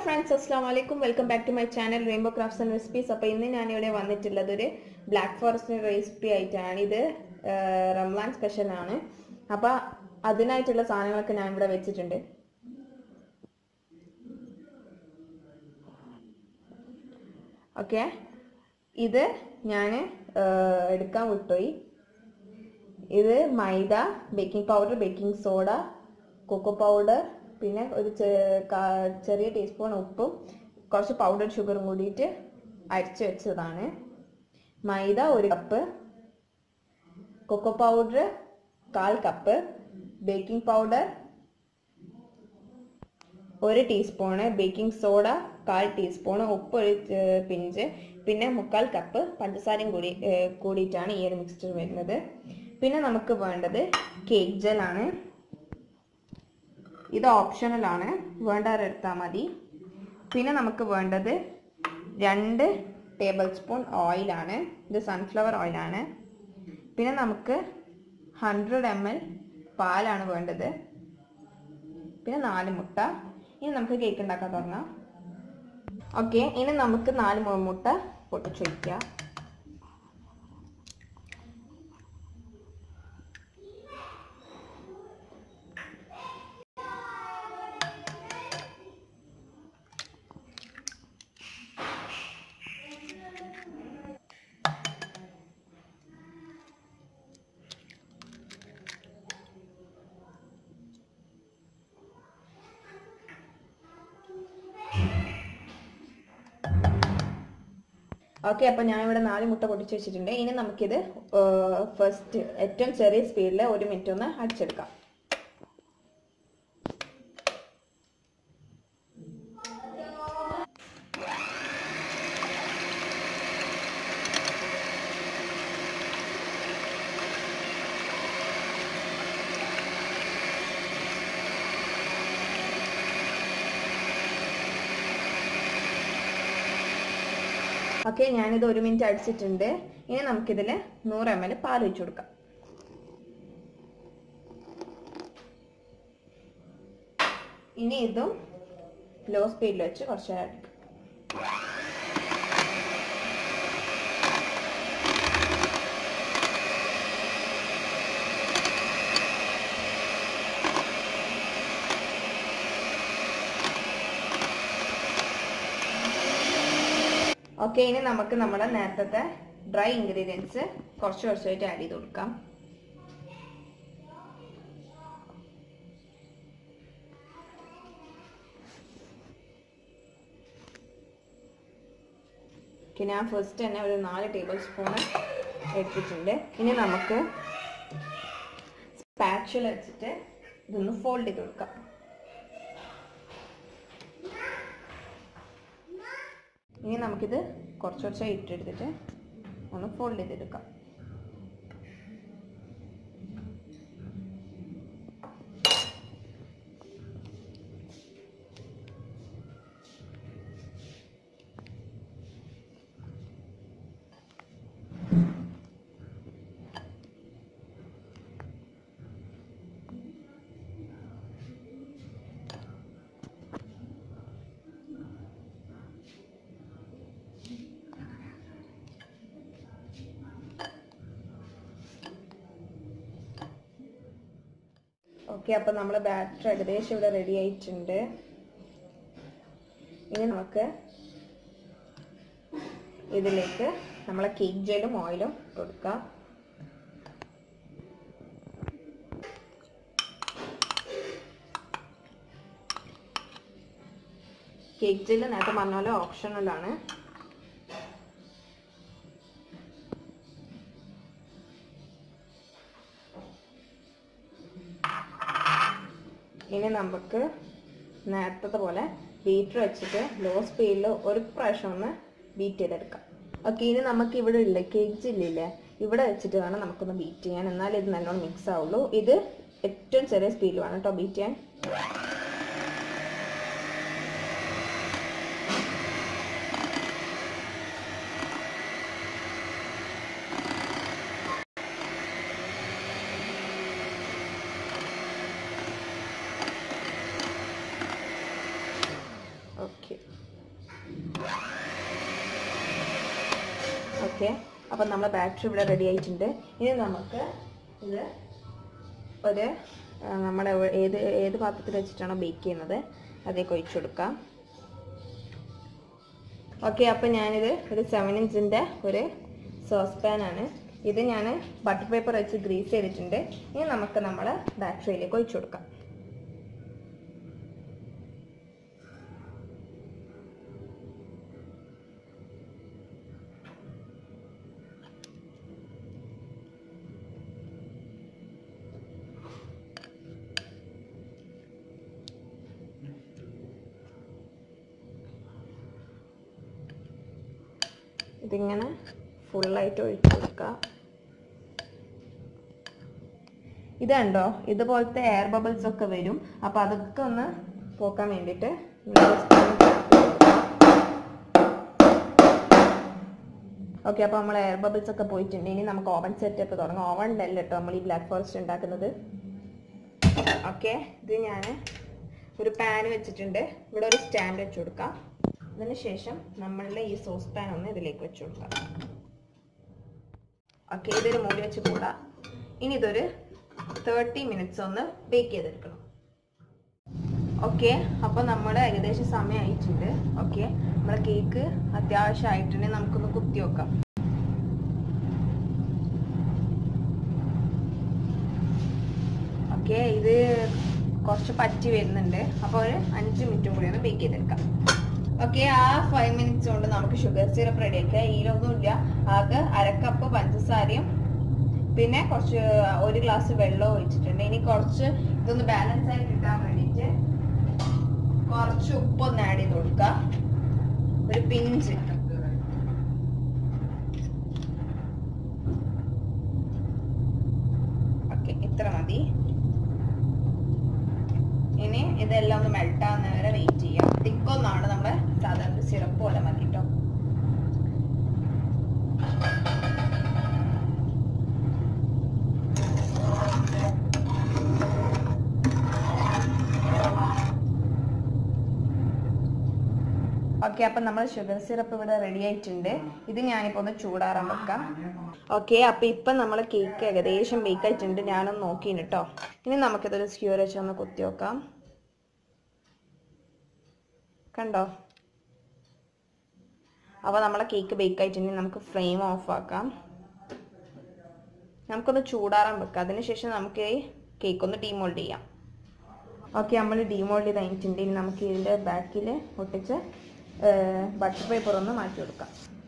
friends അസ്സാം വലൈക്കും welcome back to my channel rainbow crafts and recipes അപ്പോൾ ഇന്ന് ഞാനിവിടെ വന്നിട്ടുള്ളത് ഒരു ബ്ലാക്ക് ഫോറസ്റ്റ് റെസിപ്പി ആയിട്ടാണ് ഇത് ആ, റംലാൻ സ്പെഷ്യൽ ആണ് അപ്പോൾ അതിനായിട്ടുള്ള സാധനങ്ങളൊക്കെ ഞാൻ ഇവിടെ വെച്ചിട്ടുണ്ട് ഓക്കെ ഇത് ഞാൻ എടുക്കാൻ വിട്ടുപോയി ഇത് maida baking powder baking soda cocoa powder പിന്നെ ഒരു ചെ- കാ- ചെറിയ ടീസ്പൂൺ ഉപ്പും കുറച്ച് പൗഡർ ഷുഗറും കൂടിയിട്ട് അരിച്ച് വെച്ചതാണ് മൈദ ഒരു കപ്പ് കൊക്കോ പൗഡർ കാൽ കപ്പ് ബേക്കിംഗ് പൗഡർ ഒരു ടീസ്പൂണ് ബേക്കിംഗ് സോഡ കാൽ ടീസ്പൂണ് ഉപ്പ് ഒരു ഏർ, പിഞ്ച് പിന്നെ മുക്കാൽ കപ്പ് പഞ്ചസാരയും കൂടി ഏർ, കൂടിയിട്ടാണ് ഈ ഒരു മിക്സ്ചർ വരുന്നത് പിന്നെ നമുക്ക് വേണ്ടത് കേക്ക് ജെല്ലാണ് ഇത് ഓപ്ഷണൽ ആണ് വേണ്ടവരെടുത്താൽ മതി പിന്നെ നമുക്ക് വേണ്ടത് രണ്ട് ടേബിൾ സ്പൂൺ ഓയിലാണ് ഇത് സൺഫ്ലവർ ഓയിലാണ് പിന്നെ നമുക്ക് ഹൺഡ്രഡ് എം എൽ പാലാണ് വേണ്ടത് പിന്നെ നാല് മുട്ട ഇനി നമുക്ക് കേക്ക് ഉണ്ടാക്കാൻ തുടങ്ങാം ഓക്കെ ഇനി നമുക്ക് നാല് മു- മുട്ട പൊട്ടിച്ചു വയ്ക്കാം ഓക്കെ അപ്പൊ ഞാൻ ഇവിടെ നാല് മുട്ട പൊട്ടിച്ച് വെച്ചിട്ടുണ്ട് ഇനി നമുക്കിത് ഫസ്റ്റ് ഏറ്റവും ചെറിയ സ്പീഡിൽ ഒരു മിനിറ്റ് ഒന്ന് അടിച്ചെടുക്കാം ഓക്കെ ഞാനിത് ഒരു മിനിറ്റ് അടിച്ചിട്ടുണ്ട് ഇനി നമുക്കിതിൽ നൂറ് എം എൽ പാൽ ഒഴിച്ചു കൊടുക്കാം ഇനി ഇതും ലോ സ്പീഡിൽ വെച്ച് കുറച്ച് നേരം അടിക്കാം ഓക്കെ ഇനി നമുക്ക് നമ്മുടെ നേരത്തെ ഡ്രൈ ഇൻഗ്രീഡിയൻസ് കുറച്ച് കുറച്ചായിട്ട് ആഡ് ചെയ്ത് കൊടുക്കാം ഓക്കെ ഞാൻ ഫസ്റ്റ് തന്നെ ഒരു നാല് ടേബിൾ സ്പൂൺ എടുത്തിട്ടുണ്ട് ഇനി നമുക്ക് സ്പാച്ചുല വെച്ചിട്ട് ഇതൊന്ന് ഫോൾഡ് ചെയ്ത് കൊടുക്കാം ഇനി നമുക്കിത് കുറച്ച് കുറച്ചായി ഇട്ടെടുത്തിട്ട് ഒന്ന് ഫോൾഡ് ചെയ്തെടുക്കാം ഓക്കെ അപ്പം നമ്മൾ ബാറ്റർ ഏകദേശം ഇവിടെ റെഡി ആയിട്ടുണ്ട് ഇനി നമുക്ക് ഇതിലേക്ക് നമ്മളെ കേക്ക് ജെല്ലും ഓയിലും കൊടുക്കാം കേക്ക് ജെല്ല് നേരത്തെ പറഞ്ഞ പോലെ ഓപ്ഷണലാണ് ഇനി നമുക്ക് നേരത്തെ പോലെ ബീറ്റർ വെച്ചിട്ട് ലോ സ്പീഡിൽ ഒരു പ്രാവശ്യം ഒന്ന് ബീറ്റ് ചെയ്തെടുക്കാം ഓക്കെ ഇനി നമുക്ക് ഇവിടെ ഇല്ല കേജ് ഇല്ലേ ഇവിടെ വെച്ചിട്ട് വേണം നമുക്കൊന്ന് ബീറ്റ് ചെയ്യാൻ എന്നാൽ ഇത് നല്ലോണം മിക്സ് ആവുള്ളൂ ഇത് ഏറ്റവും ചെറിയ സ്പീഡിൽ വേണം കേട്ടോ ബീറ്റ് ചെയ്യാൻ ഓക്കെ ഓക്കെ അപ്പം നമ്മൾ ബാറ്ററി ഇവിടെ റെഡി ആയിട്ടുണ്ട് ഇനി നമുക്ക് ഇത് ഒരു ആ, നമ്മുടെ എവ- ഏത് ഏത് പാത്രത്തിൽ വെച്ചിട്ടാണോ ബേക്ക് ചെയ്യുന്നത് അതിലേക്ക് ഒഴിച്ചു കൊടുക്കാം ഓക്കെ അപ്പം ഞാനിത് ഒരു സെവൻ ഇഞ്ചിൻ്റെ ഒരു സോസ് പാനാണ് ഇത് ഞാൻ ബട്ടർ പേപ്പർ വെച്ച് ഗ്രീസ് ചെയ്തിട്ടുണ്ട് ഇനി നമുക്ക് നമ്മൾ ബാറ്ററിയിലേക്ക് ഒഴിച്ചു കൊടുക്കാം ഇതിങ്ങനെ ഫുള്ളായിട്ട് ഒഴിച്ചു കൊടുക്കുക ഇത് കണ്ടോ ഇതുപോലത്തെ എയർ ബബിൾസ് ഒക്കെ വരും അപ്പൊ അതൊക്കെ ഒന്ന് പോക്കാൻ വേണ്ടിയിട്ട് ഓക്കെ അപ്പോൾ നമ്മൾ എയർ ബബിൾസ് ഒക്കെ പോയിട്ടുണ്ട് ഇനി നമുക്ക് ഓവൻ സെറ്റപ്പ് തുടങ്ങാം ഓവനിലല്ല കേട്ടോ നമ്മൾ ഈ ബ്ലാക്ക് ഫോറസ്റ്റ് ഉണ്ടാക്കുന്നത് ഓക്കെ ഇത് ഞാൻ ഒരു പാൻ വെച്ചിട്ടുണ്ട് ഇവിടെ ഒരു സ്റ്റാൻഡ് വെച്ച് കൊടുക്കാം അതിന് ശേഷം നമ്മളുടെ ഈ സോസ് പാൻ ഒന്ന് ഇതിലേക്ക് വെച്ച് കൊടുക്കാം ഓക്കെ ഇതൊരു മൂടി വെച്ച് കൂടാം ഇനി ഇതൊരു തേർട്ടി മിനിറ്റ്സ് ഒന്ന് ബേക്ക് ചെയ്തെടുക്കണം ഓക്കെ അപ്പോൾ നമ്മുടെ ഏകദേശം സമയമായിട്ടുണ്ട് ഓക്കെ നമ്മുടെ കേക്ക് അത്യാവശ്യമായിട്ടുണ്ടെങ്കിൽ നമുക്കൊന്ന് കുത്തി വെക്കാം ഓക്കെ ഇത് കുറച്ച് പറ്റി വരുന്നുണ്ട് അപ്പോൾ ഒരു അഞ്ച് മിനിറ്റും കൂടി ഒന്ന് ബേക്ക് ചെയ്തെടുക്കാം ഓക്കെ ആ ഫൈവ് മിനിറ്റ്സ് കൊണ്ട് നമുക്ക് ഷുഗർ സിറപ്പ് റെഡി ആക്കുക ഇതിലൊന്നുമില്ല ആകെ അരക്കപ്പ് പഞ്ചസാരയും പിന്നെ കുറച്ച് ഒരു ഗ്ലാസ് വെള്ളം ഒഴിച്ചിട്ടുണ്ട് ഇനി കുറച്ച് ഇതൊന്ന് ബാലൻസ് ആയി കിട്ടാൻ വേണ്ടിയിട്ട് കുറച്ച് ഉപ്പൊന്ന് ആഡ് ചെയ്ത് കൊടുക്കുക ഒരു പിഞ്ച് ഓക്കെ ഇത്ര മതി ഇനി ഇതെല്ലാം ഒന്ന് മെൽറ്റ് ആവുന്ന വരെ വെയിറ്റ് ചെയ്യാം തിക്കൊന്നാണ് നമ്മുടെ സാധാരണ സിറപ്പ് പോലെ മതി കേട്ടോ ഓക്കെ അപ്പം നമ്മൾ ഷുഗർ സിറപ്പ് ഇവിടെ റെഡി ആയിട്ടുണ്ട് ഇത് ഞാനിപ്പോൾ ഒന്ന് ചൂടാറാൻ വെക്കാം ഓക്കെ അപ്പം ഇപ്പം നമ്മൾ കേക്ക് ഏകദേശം ബേക്ക് ആയിട്ടുണ്ട് ഞാനൊന്ന് നോക്കിയിന് കേട്ടോ ഇനി നമുക്കിതൊരു സ്ക്യൂർ വെച്ച് ഒന്ന് കുത്തി നോക്കാം കണ്ടോ അപ്പോൾ നമ്മളെ കേക്ക് ബേക്ക് ആയിട്ടുണ്ടെങ്കിൽ നമുക്ക് ഫ്ലെയിം ഓഫ് ആക്കാം നമുക്കൊന്ന് ചൂടാറാൻ വെക്കാം അതിനുശേഷം നമുക്ക് ഈ കേക്ക് ഒന്ന് ഡീമോൾഡ് ചെയ്യാം ഓക്കെ നമ്മൾ ഡീമോൾഡ് ചെയ്ത് കഴിഞ്ഞിട്ടുണ്ട് ഇനി നമുക്ക് ഇതിൻ്റെ ബാക്കിൽ ഒട്ടിച്ച് ബട്ടർ പേപ്പർ ഒന്ന് മാറ്റി കൊടുക്കാം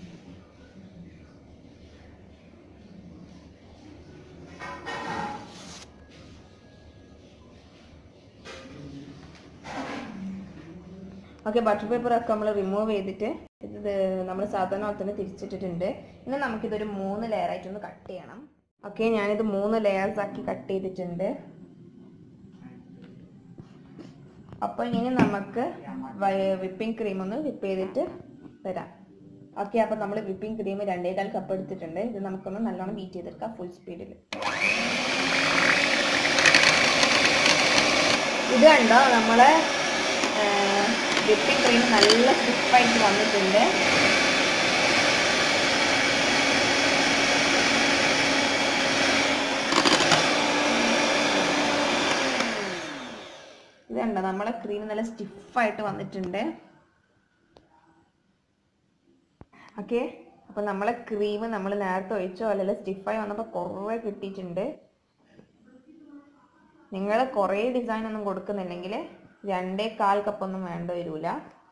ഓക്കെ ബട്ടർ പേപ്പർ ഒക്കെ നമ്മൾ റിമൂവ് ചെയ്തിട്ട് ഇത് നമ്മൾ സാധാരണ പോലെ തന്നെ തിരിച്ചിട്ടിട്ടുണ്ട് ഇനി നമുക്കിതൊരു മൂന്ന് ലെയർ ആയിട്ടൊന്ന് കട്ട് ചെയ്യണം ഓക്കെ ഞാനിത് മൂന്ന് ലെയേഴ്സ് ആക്കി കട്ട് ചെയ്തിട്ടുണ്ട് അപ്പോൾ ഇനി നമുക്ക് വിപ്പിംഗ് ക്രീം ഒന്ന് വിപ്പ് ചെയ്തിട്ട് വരാം ഓക്കെ അപ്പോൾ നമ്മൾ വിപ്പിംഗ് ക്രീം രണ്ടേകാൽ കപ്പ് എടുത്തിട്ടുണ്ട് ഇത് നമുക്കൊന്ന് നല്ലോണം ബീറ്റ് ചെയ്തെടുക്കാം ഫുൾ സ്പീഡിൽ ഇത് കണ്ടോ നമ്മളെ വിപ്പിംഗ് ക്രീം നല്ല സ്റ്റിഫായിട്ട് വന്നിട്ടുണ്ട് ഇത് കണ്ടോ നമ്മളെ ക്രീം നല്ല സ്റ്റിഫായിട്ട് വന്നിട്ടുണ്ട് ഓക്കെ അപ്പോൾ നമ്മളെ ക്രീം നമ്മൾ നേരത്തെ ഒഴിച്ചോ അല്ലെങ്കിൽ സ്റ്റിഫായി വന്നപ്പോൾ കുറേ കിട്ടിയിട്ടുണ്ട് നിങ്ങൾ കുറേ ഡിസൈൻ ഒന്നും കൊടുക്കുന്നില്ലെങ്കിൽ രണ്ടേ കാൽ കപ്പൊന്നും വേണ്ട വരൂല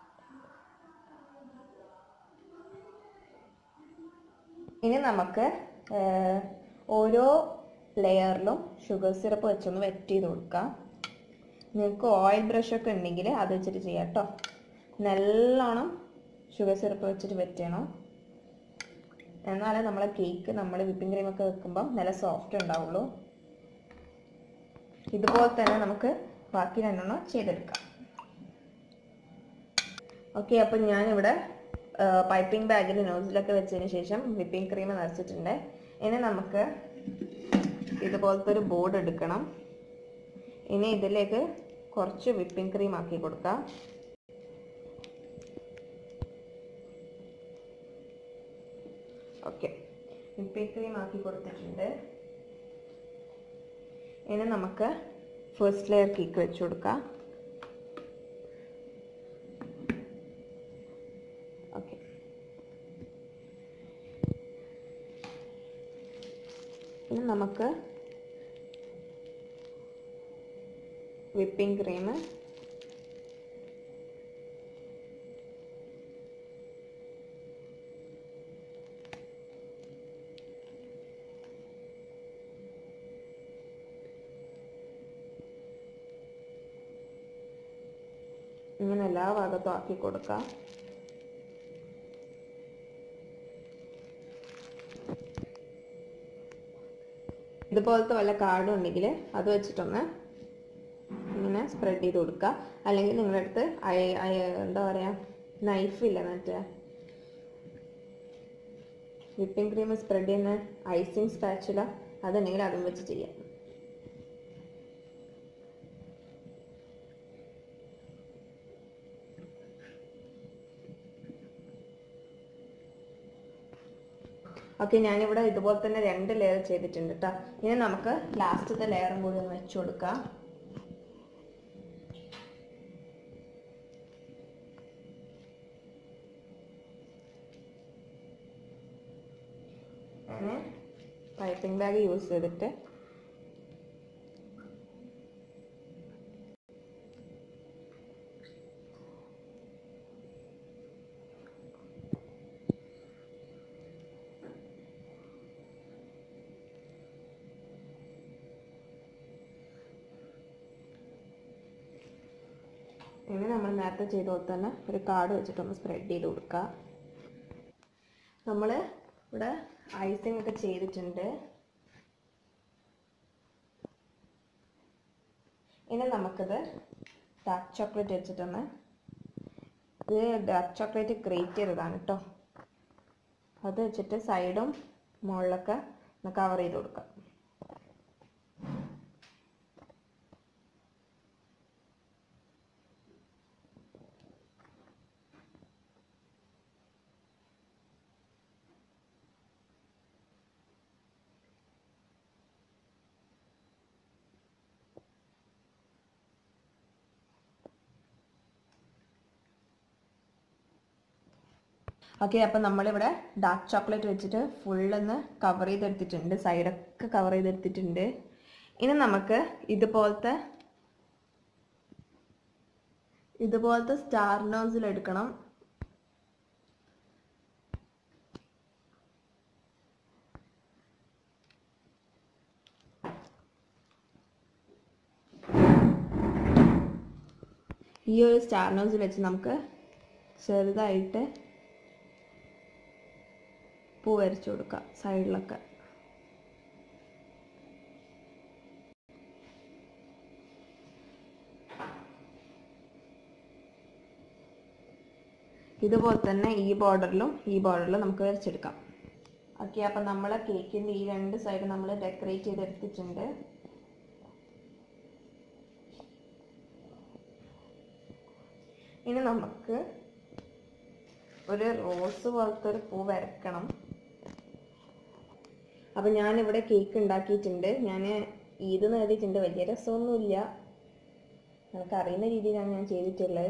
ഇനി നമുക്ക് ഏർ, ഓരോ ലെയറിലും ഷുഗർ സിറപ്പ് വെച്ചൊന്ന് വെറ്റ് ചെയ്ത് കൊടുക്കാം നിങ്ങൾക്ക് ഓയിൽ ബ്രഷ് ഒക്കെ ഉണ്ടെങ്കിൽ അത് വെച്ചിട്ട് ചെയ്യാം കേട്ടോ നല്ലോണം ഷുഗർ സിറപ്പ് വെച്ചിട്ട് വെറ്റ് ചെയ്യണം എന്നാലേ നമ്മളെ കേക്ക് നമ്മൾ വിപ്പിംഗ് ക്രീം ഒക്കെ വെക്കുമ്പോൾ നല്ല സോഫ്റ്റ് ഉണ്ടാവുള്ളൂ ഇതുപോലെ തന്നെ നമുക്ക് ബാക്കി രണ്ടെണ്ണം ചെയ്തെടുക്കാം ഓക്കെ അപ്പം ഞാനിവിടെ പൈപ്പിംഗ് ബാഗിൽ നോസിലൊക്കെ വെച്ചതിന് ശേഷം വിപ്പിംഗ് ക്രീം നിറച്ചിട്ടുണ്ട് ഇനി നമുക്ക് ഇതുപോലത്തെ ഒരു ബോർഡ് എടുക്കണം ഇനി ഇതിലേക്ക് കുറച്ച് വിപ്പിംഗ് ക്രീം ആക്കി കൊടുക്കാം ഓക്കെ വിപ്പിംഗ് ക്രീം ആക്കി കൊടുത്തിട്ടുണ്ട് ഇനി നമുക്ക് ഫസ്റ്റ് ലെയർ കേക്ക് വെച്ച് കൊടുക്കാം ഓക്കെ ഇനി നമുക്ക് വിപ്പിംഗ് ക്രീം ഇങ്ങനെ എല്ലാ ഭാഗത്തും ആക്കി കൊടുക്കാം ഇതുപോലത്തെ വല്ല കാർഡും ഉണ്ടെങ്കിൽ അത് വെച്ചിട്ടൊന്ന് ഇങ്ങനെ സ്പ്രെഡ് ചെയ്ത് കൊടുക്കുക അല്ലെങ്കിൽ നിങ്ങളുടെ അടുത്ത് അയ- അയ- എന്താ പറയുക നൈഫില്ല മറ്റേ വിപ്പിംഗ് ക്രീം സ്പ്രെഡ് ചെയ്യുന്ന ഐസിങ് സ്പാച്ചുല അതുണ്ടെങ്കിൽ അതും വെച്ച് ചെയ്യാം ഓക്കെ ഞാനിവിടെ ഇതുപോലെ തന്നെ രണ്ട് ലെയർ ചെയ്തിട്ടുണ്ട് കേട്ടോ ഇനി നമുക്ക് ലാസ്റ്റത്തെ ലെയറും കൂടി ഒന്ന് വെച്ച് കൊടുക്കാം അങ്ങനെ പൈപ്പിംഗ് ബാഗ് യൂസ് ചെയ്തിട്ട് ഇനി നമ്മൾ നേരത്തെ ചെയ്ത പോലെ തന്നെ ഒരു കാർഡ് വെച്ചിട്ടൊന്ന് സ്പ്രെഡ് ചെയ്ത് കൊടുക്കുക നമ്മൾ ഇവിടെ ഐസിങ് ഒക്കെ ചെയ്തിട്ടുണ്ട് ഇനി നമുക്കിത് ഡാർക്ക് ചോക്ലേറ്റ് വെച്ചിട്ടൊന്ന് ഇത് ഡാർക്ക് ചോക്ലേറ്റ് ഗ്രേറ്റ് ചെയ്തതാണ് കേട്ടോ അത് വെച്ചിട്ട് സൈഡും മുകളിലൊക്കെ ഒന്ന് കവർ ചെയ്ത് കൊടുക്കാം ഓക്കെ അപ്പം നമ്മളിവിടെ ഡാർക്ക് ചോക്ലേറ്റ് വെച്ചിട്ട് ഫുള്ളൊന്ന് കവർ ചെയ്തെടുത്തിട്ടുണ്ട് സൈഡൊക്കെ കവർ ചെയ്തെടുത്തിട്ടുണ്ട് ഇനി നമുക്ക് ഇതുപോലത്തെ ഇതുപോലത്തെ സ്റ്റാർ നോസിൽ എടുക്കണം ഈ ഒരു സ്റ്റാർ നോസിൽ വെച്ച് നമുക്ക് ചെറുതായിട്ട് പൂ വരച്ചു കൊടുക്കാം സൈഡിലൊക്കെ ഇതുപോലെ തന്നെ ഈ ബോർഡറിലും ഈ ബോർഡറിലും നമുക്ക് വരച്ചെടുക്കാം ഓക്കെ അപ്പം നമ്മളെ കേക്കിൻ്റെ ഈ രണ്ട് സൈഡ് നമ്മൾ ഡെക്കറേറ്റ് ചെയ്തെടുത്തിട്ടുണ്ട് ഇനി നമുക്ക് ഒരു റോസ് പോലത്തെ ഒരു പൂ വരക്കണം അപ്പം ഞാനിവിടെ കേക്ക് ഉണ്ടാക്കിയിട്ടുണ്ട് ഞാൻ ഈദ് നേടിയിട്ടുണ്ട് വലിയ രസമൊന്നുമില്ല നമുക്ക് അറിയുന്ന രീതിയിലാണ് ഞാൻ ചെയ്തിട്ടുള്ളത്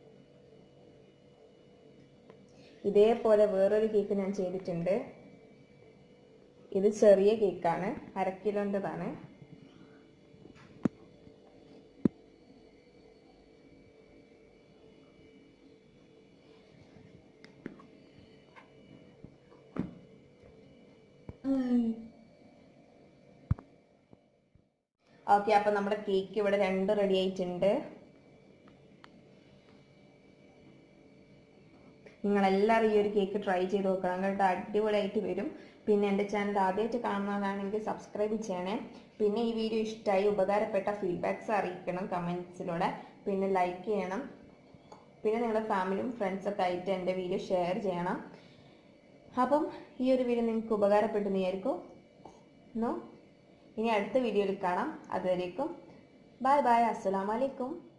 ഇതേപോലെ വേറൊരു കേക്ക് ഞാൻ ചെയ്തിട്ടുണ്ട് ഇത് ചെറിയ കേക്കാണ് അര കിലോൻ്റെതാണ് ഓക്കെ അപ്പൊ നമ്മുടെ കേക്ക് ഇവിടെ രണ്ട് റെഡി ആയിട്ടുണ്ട് നിങ്ങളെല്ലാവരും ഈ ഒരു കേക്ക് ട്രൈ ചെയ്ത് നോക്കണം കേട്ടോ അടിപൊളിയായിട്ട് വരും പിന്നെ എൻ്റെ ചാനൽ ആദ്യമായിട്ട് കാണുന്നതാണെങ്കിൽ സബ്സ്ക്രൈബ് ചെയ്യണേ പിന്നെ ഈ വീഡിയോ ഇഷ്ടമായി ഉപകാരപ്പെട്ട ഫീഡ്ബാക്ക്സ് അറിയിക്കണം കമൻസിലൂടെ പിന്നെ ലൈക്ക് ചെയ്യണം പിന്നെ നിങ്ങളുടെ ഫാമിലിയും ഫ്രണ്ട്സൊക്കെ ആയിട്ട് എൻ്റെ വീഡിയോ ഷെയർ ചെയ്യണം അപ്പം ഈ ഒരു വീഡിയോ നിങ്ങൾക്ക് ഉപകാരപ്പെട്ടെന്ന് വിചാരിക്കും നോ ഇനി അടുത്ത വീഡിയോയിൽ കാണാം അതുവരേക്കും ബൈ ബൈ അസ്സലാമലൈക്കും